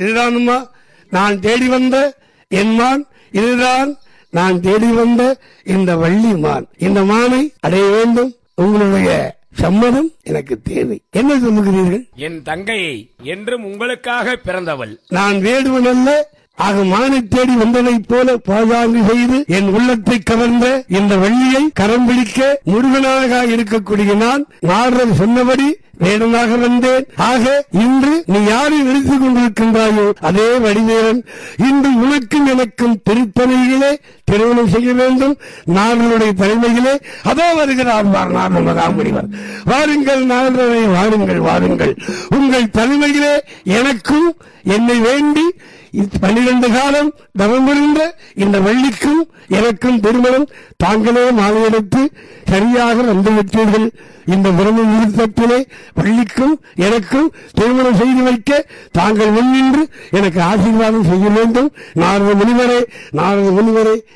இதுதானுமா நான் தேடி வந்த என் மான் இதுதான் நான் தேடி வந்த இந்த வள்ளி மான் இந்த மானை அடைய வேண்டும் உங்களுடைய சம்மதம் எனக்கு தேவை என்ன சொல்லுகிறீர்கள் என் தங்கை என்றும் உங்களுக்காக பிறந்தவள் நான் வேடுவன் அல்ல ஆக மானை தேடி வந்ததைப் போல பாதாங்கு செய்து என் உள்ளத்தை கவர்ந்த இந்த வள்ளியை கரம் பிடிக்க முருகனாக இருக்கக்கூடிய நான் நாரர் சொன்னபடி வேடனாக வந்தேன் ஆக இன்று நீ யாரை நிறுத்திக் கொண்டிருக்கின்றாயோ அதே வடிவேலன் இன்று உனக்கும் எனக்கும் திருத்தணியிலே திருமணம் செய்ய வேண்டும் நாரனுடைய தலைமையிலே அதோ வருகிறார் நாரன் மகாமுனிவர் வாருங்கள் நாரனை வாருங்கள் வாருங்கள் உங்கள் தலைமையிலே எனக்கும் என்னை வேண்டி பன்னிரண்டு காலம் தவம் புரிந்த இந்த வள்ளிக்கும் எனக்கும் திருமணம் தாங்களே மாலையெடுத்து சரியாக வந்துவிட்டீர்கள் இந்த பிரம்ம முகூர்த்தத்திலே வள்ளிக்கும் எனக்கும் திருமணம் செய்து வைக்க தாங்கள் முன்னின்று எனக்கு ஆசீர்வாதம் செய்ய வேண்டும் நாரத முனிவரே நாரத முனிவரே